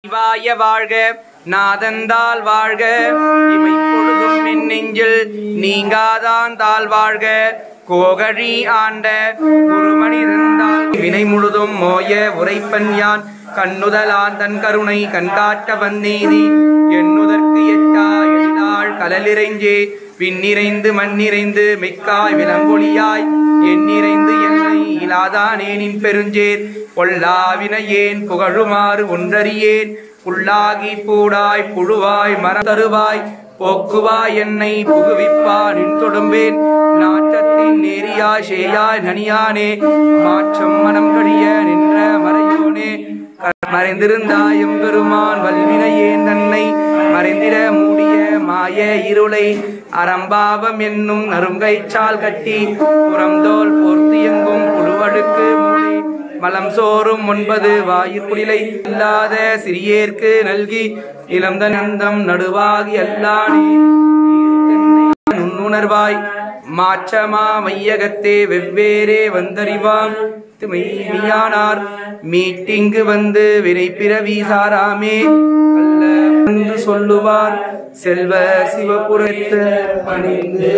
சிவாய வாழ்க நாதந்தால் வாழ்க இமை பொழுதும் என் நெஞ்சில் நீங்காதான் தாழ் வாழ்க கோகழி ஆண்ட குருமணி இருந்தால் வினை முழுதும் மோய உரைப்பன் யான் கண்ணுதலான் தன் கருணை கண்காட்ட வந்தேதி எண்ணுதற்கு எட்டா எழிலாள் கலலிறைஞ்சே விண்ணிறைந்து மண்ணிறைந்து மிக்காய் விலங்கொழியாய் எண்ணிறைந்து என்னை இலாதானேனின் பெருஞ்சேர் பொல்லாவின ஏன் புகழுமாறு ஒன்றறியேன் புல்லாகி பூடாய் புழுவாய் மரதருவாய் போக்குவாய் என்னை புகுவிப்பா நின் தொடும்பேன் நாற்றத்தின் நேரியாய் சேயாய் நனியானே மாற்றம் மனம் கழிய நின்ற மறையோனே மறைந்திருந்தாயும் பெருமான் வல்வினையேன் தன்னை மறைந்திட மூடிய மாய இருளை அறம்பாவம் என்னும் நறுங்கைச்சால் கட்டி புறந்தோல் போர்த்தியங்கும் புழுவடுக்கு மூடி மலம் சோறும் ஒன்பது வாயிற்குடிலை இல்லாத சிறியேற்கு நல்கி இளந்தனந்தம் நடுவாகி அல்லானே நுண்ணுணர்வாய் மாற்றமா மையகத்தே வெவ்வேறே வந்தறிவாம் மெய்மையானார் மீட்டிங்கு வந்து வினை பிறவி சாராமே கல்ல என்று சொல்லுவார் செல்வ சிவபுரத்து பணிந்து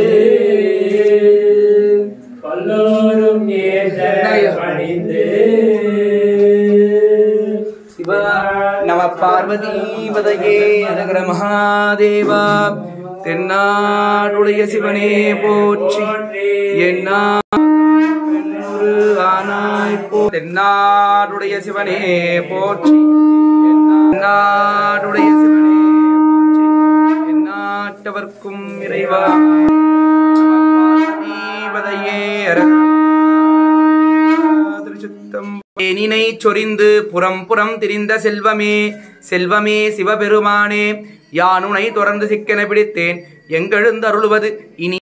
பல்லோரும் ஏற்ற பணிந்து சிவா நம பார்வதி பதையே அழகர மகாதேவா தென்னாடுடைய சிவனே போற்றி என்னா பெண்ணொரு ஆனாய் போ தென்னாடுடைய சிவனே போற்றி என்னாடுடைய சிவனே போற்றி எந்நாட்டவர்க்கும் இறைவா பார்வதிபதையே திருச்சித்தம் தேனினை சொரிந்து புறம் புறம் திரிந்த செல்வமே செல்வமே சிவபெருமானே யானுனை தொடர்ந்து சிக்கன பிடித்தேன் எங்கெழுந்தருளுவது இனி